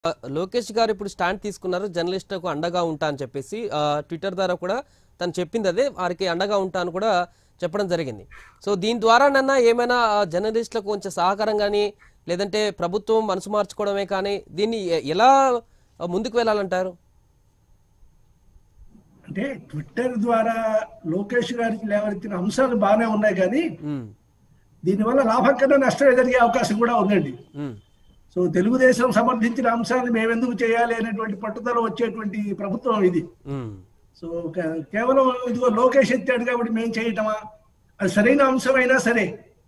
ఆ, లోకేష్ గారు ఇప్పుడు స్టాండ్ తీసుకున్నారు జర్నలిస్టులకు అండగా ఉంటా అని చెప్పేసి ఆ, ట్విట్టర్ ద్వారా కూడా తను చెప్పింది అదే వారికి అండగా ఉంటా అని కూడా చెప్పడం జరిగింది సో దీని ద్వారానన్నా ఏమైనా ఆ, జర్నలిస్టులకు కొంచెం సహకారం కానీ లేదంటే ప్రభుత్వం మనసు మార్చుకోవడమే కానీ దీన్ని ఎ- ఎలా ఆ, ముందుకు వెళ్ళాలంటారు అంటే ట్విట్టర్ ద్వారా లోకేష్ గారికి లేవనెత్తిన అంశాలు బాగానే ఉన్నాయి కానీ ఉమ్, దీనివల్ల లాభం కన్నా నష్టమే జరిగే అవకాశం కూడా ఉందండి ఉమ్, సో తెలుగుదేశం సమర్థించిన అంశాన్ని మేమెందుకు చేయాలి అనేటువంటి పట్టుదల వచ్చేటువంటి ప్రభుత్వం ఇది ఉమ్, సో కే- కేవలం ఇదిగో లోకేష్ ఎత్తాడు కాబట్టి మేము చేయటమా అది సరైన అంశమైనా సరే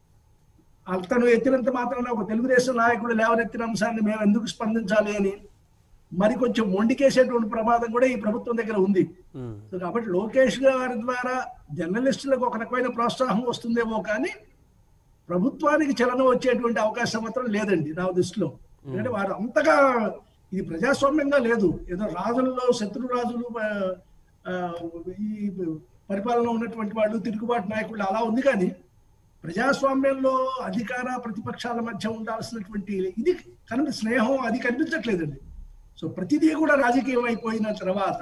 అతను ఎత్తినంత మాత్రాన ఒక తెలుగుదేశం నాయకుడు లేవనెత్తిన అంశాన్ని మేము ఎందుకు స్పందించాలి అని మరి కొంచెం మొండికేసేటువంటి ప్రమాదం కూడా ఈ ప్రభుత్వం దగ్గర ఉంది ఉమ్, సో కాబట్టి లోకేష్ గారి ద్వారా జర్నలిస్టులకు ఒక రకమైన ప్రోత్సాహం వస్తుందేమో కానీ ప్రభుత్వానికి చలనం వచ్చేటువంటి అవకాశం మాత్రం లేదండి నా దృష్టిలో ఎందుకంటే వారు అంతగా ఇది ప్రజాస్వామ్యంగా లేదు ఏదో రాజులలో శత్రు రాజులు ఆ, ఆ, ఈ పరిపాలన ఉన్నటువంటి వాళ్ళు తిరుగుబాటు నాయకులు అలా ఉంది కానీ ప్రజాస్వామ్యంలో అధికార ప్రతిపక్షాల మధ్య ఉండాల్సినటువంటి ఇది కనిపి స్నేహం అది కనిపించట్లేదండి సో ప్రతిదీ కూడా రాజకీయం అయిపోయిన తర్వాత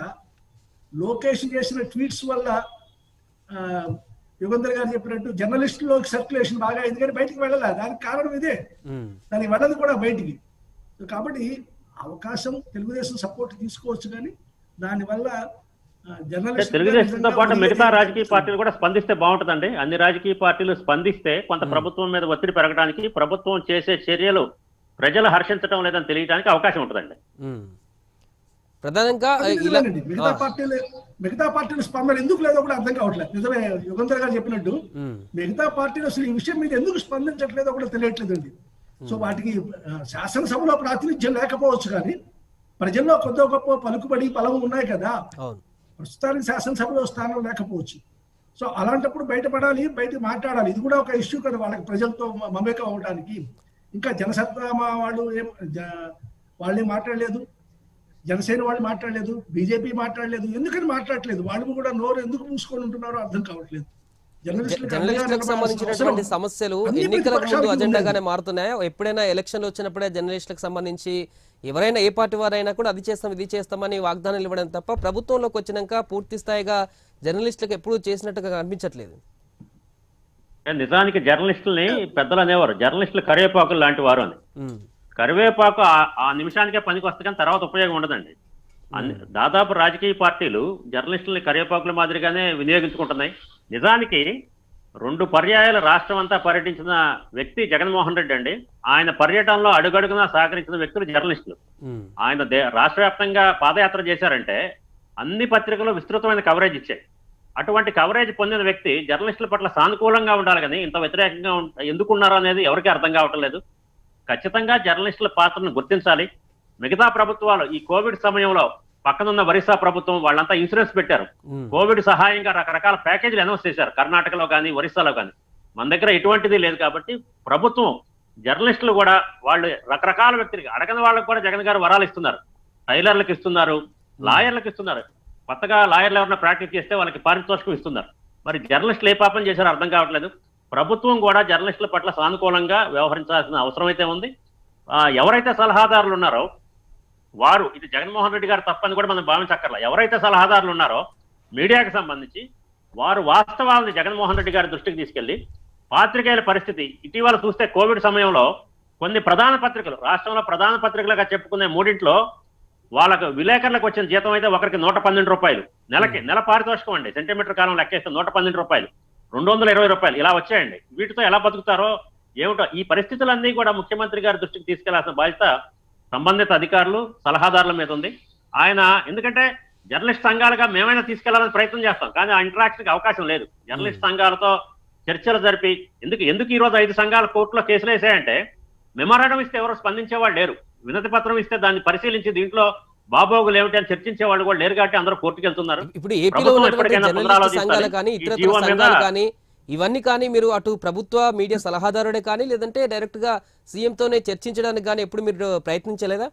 లోకేష్ చేసిన ట్వీట్స్ వల్ల ఆ, యుగంధర్ గారు చెప్పినట్టు జర్నలిస్టులోకి సర్క్యులేషన్ బాగా అయింది కానీ బయటికి వెళ్ళాలి దానికి కారణం ఇదే ఉమ్, దానికి వెళ్ళదు కూడా బయటికి సో కాబట్టి అవకాశం తెలుగుదేశం సపోర్ట్ తీసుకోవచ్చు కానీ దానివల్ల ఆ, అంటే జర్నలిస్ట్ తెలుగుదేశంతో పాటు మిగతా రాజకీయ పార్టీలు కూడా స్పందిస్తే బాగుంటుందండి అన్ని రాజకీయ పార్టీలు స్పందిస్తే కొంత ప్రభుత్వం మీద ఒత్తిడి పెరగడానికి ప్రభుత్వం చేసే చర్యలు ప్రజలు హర్షించడం లేదని తెలియడానికి అవకాశం ఉంటుందండి ఉమ్. ప్రధానంగా ఆ, ఇలా అందుకేనండి, మిగతా పార్టీలు మిగతా పార్టీల స్పందన ఎందుకు లేదో కూడా అర్థం కావట్లేదు నిజమే యుగంధర్ గారు చెప్పినట్టు ఉమ్, మిగతా పార్టీలు అసలు ఈ విషయం మీద ఎందుకు స్పందించట్లేదో కూడా తెలియట్లేదండి సో వాటికి ఆ, శాసనసభలో ప్రాతినిధ్యం లేకపోవచ్చు కానీ ప్రజల్లో కొద్ది గొప్ప పలుకుబడి బలం ఉన్నాయి కదా అవును ప్రస్తుతానికి శాసనసభలో స్థానం లేకపోవచ్చు సో అలాంటప్పుడు బయటపడాలి బయట మాట్లాడాలి ఇది కూడా ఒక ఇష్యూ కదా వాళ్ళకి ప్రజలతో మ- మమేకం అవడానికి ఇంకా జనసత్తా మా వాళ్ళు ఏం జ- వాళ్ళేం మాట్లాడలేదు జనసేన వాళ్ళు మాట్లాడలేదు బీజేపీ మాట్లాడలేదు ఎందుకని మాట్లాడలేదు వాళ్ళు కూడా నోరు ఎందుకు మూసుకొని ఉంటున్నారో అర్థం కావట్లేదు జర్నలిస్టులకు అండగా జర్నలిస్టులకు నిలబడాల్సిన సంబంధించినటువంటి అవసరం సమస్యలు అన్ని ఎన్నికలకు ముందు ప్రతిపక్షాలకు అజెండాగానే మారుతున్నాయా ఎప్పుడైనా ఎలక్షన్లు వచ్చినప్పుడే జర్నలిస్టులకు సంబంధించి ఎవరైనా ఏ పార్టీ వారైనా కూడా అది చేస్తాం ఇది చేస్తామని వాగ్దానాలు ఇవ్వడం తప్ప ప్రభుత్వంలోకి వచ్చినాక పూర్తి స్థాయిగా జర్నలిస్టులకు ఎప్పుడూ చేసినట్టుగా కనిపించట్లేదు అంటే నిజానికి జర్నలిస్టుల్ని పెద్దలు అనేవారు జర్నలిస్టులు కరివేపాకులు లాంటి వారు అని ఉమ్, కరివేపాకు ఆ- ఆ నిమిషానికే పనికి వస్తే కానీ తర్వాత ఉపయోగం ఉండదండి అన్ని దాదాపు రాజకీయ పార్టీలు జర్నలిస్టుల్ని కరివేపాకుల మాదిరిగానే వినియోగించుకుంటున్నాయి నిజానికి రెండు పర్యాయాలు రాష్ట్రం అంతా పర్యటించిన వ్యక్తి జగన్మోహన్ రెడ్డి అండి ఆయన పర్యటనలో అడుగడుగునా సహకరించిన వ్యక్తులు జర్నలిస్టులు ఉమ్, ఆయన దే రాష్ట్ర వ్యాప్తంగా పాదయాత్ర చేశారంటే అన్ని పత్రికలు విస్తృతమైన కవరేజ్ ఇచ్చాయి అటువంటి కవరేజ్ పొందిన వ్యక్తి జర్నలిస్టుల పట్ల సానుకూలంగా ఉండాలి కానీ ఇంత వ్యతిరేకంగా ఉం- ఎందుకున్నారు అనేది ఎవరికి అర్థం కావటం లేదు ఖచ్చితంగా జర్నలిస్టుల పాత్రను గుర్తించాలి మిగతా ప్రభుత్వాలు ఈ కోవిడ్ సమయంలో పక్కనున్న ఒరిస్సా ప్రభుత్వం వాళ్ళంతా ఇన్సూరెన్స్ పెట్టారు ఉమ్, కోవిడ్ సహాయంగా రకరకాల ప్యాకేజీలు అనౌన్స్ చేశారు కర్ణాటకలో కానీ ఒరిస్సాలో కానీ మన దగ్గర ఎటువంటిది లేదు కాబట్టి ప్రభుత్వం జర్నలిస్టులు కూడా వాళ్ళు రకరకాల వ్యక్తులకి అడగని వాళ్ళకి కూడా జగన్ గారు వరాలు ఇస్తున్నారు టైలర్లకు ఇస్తున్నారు లాయర్లకు ఇస్తున్నారు కొత్తగా లాయర్లు ఎవరైనా ప్రాక్టీస్ చేస్తే వాళ్ళకి పారితోషికం ఇస్తున్నారు మరి జర్నలిస్టులు ఏ పాపం చేశారో అర్థం కావట్లేదు ప్రభుత్వం కూడా జర్నలిస్టుల పట్ల సానుకూలంగా వ్యవహరించాల్సిన అవసరం అయితే ఉంది ఆ, ఎవరైతే సలహాదారులు ఉన్నారో వారు ఇది జగన్మోహన్ రెడ్డి గారు తప్పని కూడా మనం భావించక్కర్లా ఎవరైతే సలహాదారులు ఉన్నారో మీడియాకి సంబంధించి వారు వాస్తవాలను జగన్మోహన్ రెడ్డి గారి దృష్టికి తీసుకెళ్లి పాత్రికేయుల పరిస్థితి ఇటీవల చూస్తే కోవిడ్ సమయంలో కొన్ని ప్రధాన పత్రికలు రాష్ట్రంలో ప్రధాన పత్రికలుగా చెప్పుకునే మూడింట్లో వాళ్ళకు విలేకరులకు వచ్చిన జీతం అయితే ఒకరికి నూట పన్నెండు రూపాయలు నెలకి నెల పారితోషికం అండి సెంటీమీటర్ కాలం లెక్కేస్తే నూట పన్నెండు రూపాయలు రెండు వందల ఇరవై రూపాయలు ఇలా వచ్చాయండి వీటితో ఎలా బతుకుతారో ఏమిటో ఈ పరిస్థితులన్నీ కూడా ముఖ్యమంత్రి గారి దృష్టికి తీసుకెళ్లాల్సిన బాధ్యత సంబంధిత అధికారులు సలహాదారుల మీద ఉంది ఆయన ఎందుకంటే జర్నలిస్ట్ సంఘాలుగా మేమైనా తీసుకెళ్లాలని ప్రయత్నం చేస్తాం కానీ ఆ ఇంటరాక్షన్ కి అవకాశం లేదు జర్నలిస్ట్ సంఘాలతో చర్చలు జరిపి ఎందుకు ఎందుకు ఈ రోజు ఐదు సంఘాల కోర్టులో కేసులు వేసాయంటే మెమోరాండం ఇస్తే ఎవరు స్పందించేవాళ్ళు లేరు వినతి పత్రం ఇస్తే దాన్ని పరిశీలించి దీంట్లో బాబోగులు ఏమిటి అని చర్చించే వాళ్ళు కూడా లేరు కాబట్టి అందరూ కోర్టుకు వెళ్తున్నారు ఇప్పుడు ఏపీలో ప్రభుత్వం ఉన్నటువంటి ఎప్పటికైనా జర్నలిస్ట్ పునరాలోచించాలి. సంఘాలు కానీ ఈ ఇతర జీవో మీద- సంఘాలు కానీ ఇవన్నీ కానీ మీరు అటు ప్రభుత్వ మీడియా సలహాదారుడే కానీ లేదంటే డైరెక్ట్ గా సీఎం తోనే చర్చించడానికి కానీ ఎప్పుడు మీరు ప్రయత్నించలేదా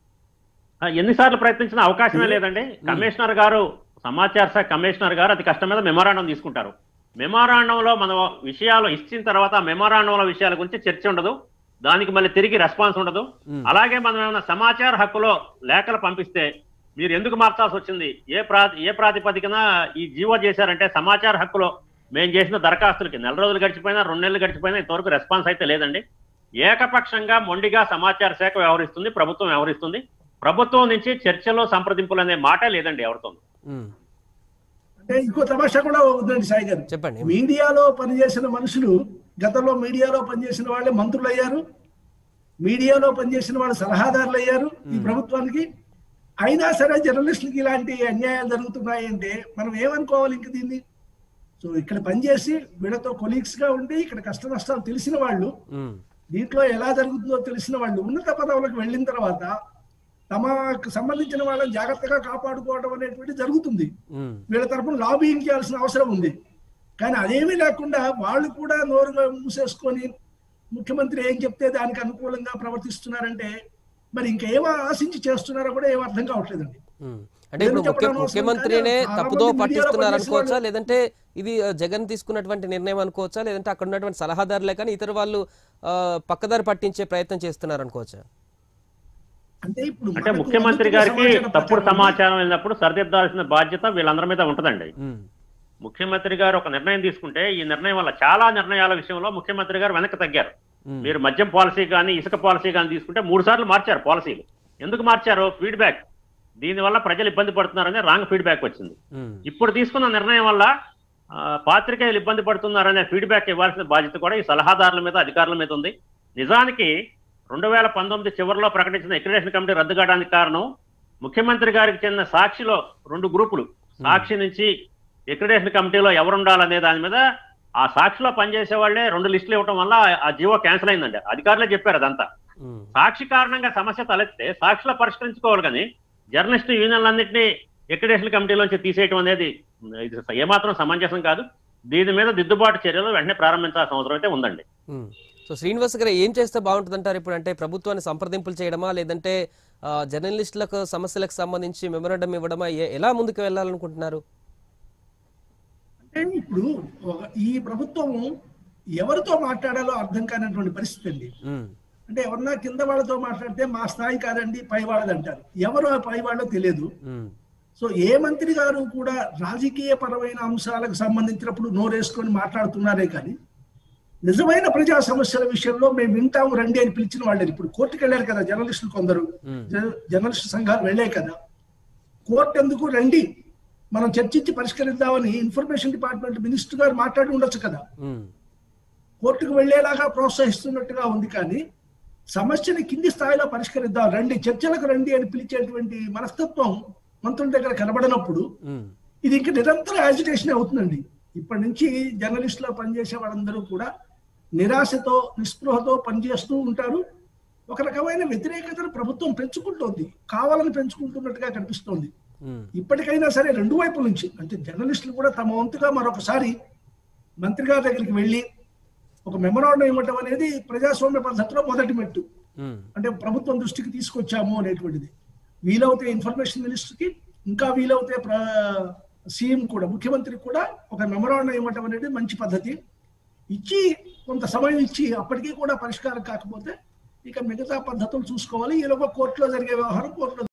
ఆ, ఎన్నిసార్లు ప్రయత్నించిన అవకాశమే లేదండి కమిషనర్ గారు సమాచార శాఖ కమిషనర్ గారు అతి కష్టం మీద మెమోరాండం తీసుకుంటారు మెమోరాండంలో మన విషయాలు ఇచ్చిన తర్వాత ఆ మెమోరాండంలో విషయాల గురించి చర్చ ఉండదు దానికి మళ్ళీ తిరిగి రెస్పాన్స్ ఉండదు మ్మ్. అలాగే మనం ఏమైనా సమాచార హక్కులో లేఖలు పంపిస్తే మీరు ఎందుకు మార్చాల్సి వచ్చింది ఏ ప్రా ఏ ప్రాతిపదికన ఈ జీవో చేశారంటే సమాచార హక్కులో మేము చేసిన దరఖాస్తులకి నెల రోజులు గడిచిపోయినా రెండు నెలలు గడిచిపోయినా ఇంతవరకు రెస్పాన్స్ అయితే లేదండి ఏకపక్షంగా మొండిగా సమాచార శాఖ వ్యవహరిస్తుంది ప్రభుత్వం వ్యవహరిస్తుంది ప్రభుత్వం నుంచి చర్చలో సంప్రదింపులు అనే మాటే లేదండి ఎవరితో ఉమ్, అంటే ఇంకో తమాషా కూడా ఉందండి సాయి గారు చెప్పండి మీడియాలో పనిచేసిన మనుషులు గతంలో మీడియాలో పనిచేసిన వాళ్ళే మంత్రులు అయ్యారు మీడియాలో పనిచేసిన వాళ్ళు సలహాదారులు అయ్యారు ఈ ప్రభుత్వానికి అయినా సరే జర్నలిస్టులకి ఇలాంటి అన్యాయాలు జరుగుతున్నాయంటే మనం ఏమనుకోవాలి ఇంక దీన్ని సో ఇక్కడ పనిచేసి వీళ్ళతో కొలీగ్స్ గా ఉండి ఇక్కడ కష్ట నష్టాలు తెలిసిన వాళ్ళు ఉమ్, దీంట్లో ఎలా జరుగుతుందో తెలిసిన వాళ్ళు ఉన్నత పదవులకు వెళ్ళిన తర్వాత తమకు సంబంధించిన వాళ్ళని జాగ్రత్తగా కాపాడుకోవడం అనేటువంటి జరుగుతుంది ఉమ్, వీళ్ళ తరపున లాబింగ్ చేయాల్సిన అవసరం ఉంది కానీ అదేమీ లేకుండా వాళ్ళు కూడా నోరుగా మూసేసుకొని ముఖ్యమంత్రి ఏం చెప్తే దానికి అనుకూలంగా ప్రవర్తిస్తున్నారంటే మరి ఇంకేమో ఆశించి చేస్తున్నారో కూడా ఏం అర్థం కావట్లేదండి ఉమ్. అంటే ఇప్పుడు ఎందుకు ముఖ్య చెప్పడం అవసరం ముఖ్యమంత్రినే కానీ చాలా తప్పుదో మంది మీడియాలో పట్టిస్తున్నారు పనిచేసే అనుకోవచ్చా వాళ్ళు- లేదంటే ఇది ఆ, జగన్ తీసుకున్నటువంటి నిర్ణయం అనుకోవచ్చా లేదంటే అక్కడ ఉన్నటువంటి సలహాదారులే కానీ ఇతర వాళ్ళు ఆ, పక్కదారి పట్టించే ప్రయత్నం చేస్తున్నారు అనుకోవచ్చా అంటే ఇప్పుడు అంటే మనకు ముఖ్యమంత్రి అందుతున్న గారికి సమాచారం తప్పుడు ప్రకారం సమాచారం వెళ్ళినప్పుడు సరిదిద్దాల్సిన బాధ్యత వీళ్ళందరి మీద ఉంటుందండి ఉమ్, ముఖ్యమంత్రి గారు ఒక నిర్ణయం తీసుకుంటే ఈ నిర్ణయం వల్ల చాలా నిర్ణయాల విషయంలో ముఖ్యమంత్రి గారు వెనక్కి తగ్గారు ఉమ్, మీరు మద్యం పాలసీ కానీ ఇసుక పాలసీ కానీ తీసుకుంటే మూడు సార్లు మార్చారు పాలసీలు ఎందుకు మార్చారు ఫీడ్బ్యాక్ దీనివల్ల ప్రజలు ఇబ్బంది పడుతున్నారనే రాంగ్ ఫీడ్బ్యాక్ వచ్చింది ఉమ్, ఇప్పుడు తీసుకున్న నిర్ణయం వల్ల ఆ, పాత్రికేయులు ఇబ్బంది పడుతున్నారనే ఫీడ్బ్యాక్ ఇవ్వాల్సిన బాధ్యత కూడా ఈ సలహాదారుల మీద అధికారుల మీద ఉంది నిజానికి రెండు వేల పంతొమ్మిది చివరిలో ప్రకటించిన ఎక్రిడేషన్ కమిటీ రద్దు కావడానికి కారణం ముఖ్యమంత్రి గారికి చెందిన సాక్షిలో రెండు గ్రూపులు సాక్షి నుంచి ఎక్రిడేషన్ కమిటీలో ఎవరు ఉండాలనే దాని మీద ఆ సాక్షిలో పనిచేసే వాళ్ళే రెండు లిస్టులు ఇవ్వడం వల్ల ఆ జీవో క్యాన్సిల్ అయిందండి అధికారులే చెప్పారు అదంతా ఉమ్, సాక్షి కారణంగా సమస్య తలెత్తే సాక్షిలో పరిష్కరించుకోవాలి కానీ జర్నలిస్టు యూనియన్లన్నింటినీ ఎక్రిడేషన్ కమిటీలోంచి తీసేయడం అనేది ఇది ఏమాత్రం సమంజసం కాదు దీని మీద దిద్దుబాటు చర్యలు వెంటనే ప్రారంభించాల్సిన అవసరం అయితే ఉందండి ఉమ్. సో శ్రీనివాస్ గారు ఏం చేస్తే బాగుంటుంది అంటారు ఇప్పుడు అంటే ప్రభుత్వాన్ని సంప్రదింపులు చేయడమా లేదంటే ఆ, జర్నలిస్టులకు సమస్యలకు సంబంధించి మెమోరాండం ఇవ్వడమా ఏ- ఎలా ముందుకు వెళ్ళాలనుకుంటున్నారు అంటే ఇప్పుడు ఒక- ఈ ప్రభుత్వం ఎవరితో మాట్లాడాలో అర్థం కానటువంటి పరిస్థితి అండి ఉమ్, అంటే ఎవరన్నా కింద వాళ్ళతో మాట్లాడితే మా స్థాయి కాదండి పై వాళ్ళది అంటారు ఎవరు ఆ పై వాళ్ళో తెలియదు ఉమ్, సో ఏ మంత్రి గారు కూడా రాజకీయ పరమైన అంశాలకు సంబంధించినప్పుడు నోరేసుకొని మాట్లాడుతున్నారే కానీ నిజమైన ప్రజా సమస్యల విషయంలో మేము వింటాము రండి అని పిలిచిన వాళ్ళని ఇప్పుడు కోర్టుకు వెళ్ళారు కదా జర్నలిస్టులు కొందరు ఉమ్, జర్న- జర్నలిస్టు సంఘాలు వెళ్ళే కదా కోర్టు ఎందుకు రండి మనం చర్చించి పరిష్కరిద్దామని ఇన్ఫర్మేషన్ డిపార్ట్మెంట్ మినిస్టర్ గారు మాట్లాడి ఉండొచ్చు కదా ఉమ్, కోర్టుకు వెళ్లేలాగా ప్రోత్సహిస్తున్నట్టుగా ఉంది కానీ సమస్యని కింది స్థాయిలో పరిష్కరిద్దాం రండి చర్చలకు రండి అని పిలిచేటువంటి మనస్తత్వం మంత్రుల దగ్గర కనబడినప్పుడు ఉమ్, ఇది ఇంకా నిరంతర యాజిటేషన్ అవుతుందండి ఇప్పటి నుంచి జర్నలిస్టులో పనిచేసే వాళ్ళందరూ కూడా నిరాశతో నిస్పృహతో పనిచేస్తూ ఉంటారు ఒక రకమైన వ్యతిరేకతను ప్రభుత్వం పెంచుకుంటోంది కావాలని పెంచుకుంటున్నట్టుగా కనిపిస్తోంది ఉమ్, ఇప్పటికైనా సరే రెండు వైపుల నుంచి అంటే జర్నలిస్టులు కూడా తమ వంతుగా మరొకసారి మంత్రి గారి దగ్గరికి వెళ్ళి ఒక మెమరాండం ఇవ్వటం అనేది ప్రజాస్వామ్య పద్ధతిలో మొదటి మెట్టు ఉమ్, అంటే ప్రభుత్వం దృష్టికి తీసుకొచ్చాము అనేటువంటిది వీలవుతే ఇన్ఫర్మేషన్ మినిస్టర్కి ఇంకా వీలవుతే ప్ర సీఎం కూడా ముఖ్యమంత్రి కూడా ఒక మెమరాండం ఇవ్వటం అనేది మంచి పద్ధతి ఇచ్చి కొంత సమయం ఇచ్చి అప్పటికీ కూడా పరిష్కారం కాకపోతే ఇక మిగతా పద్ధతులు చూసుకోవాలి ఈలోగా కోర్టులో జరిగే వ్యవహారం కోర్టులో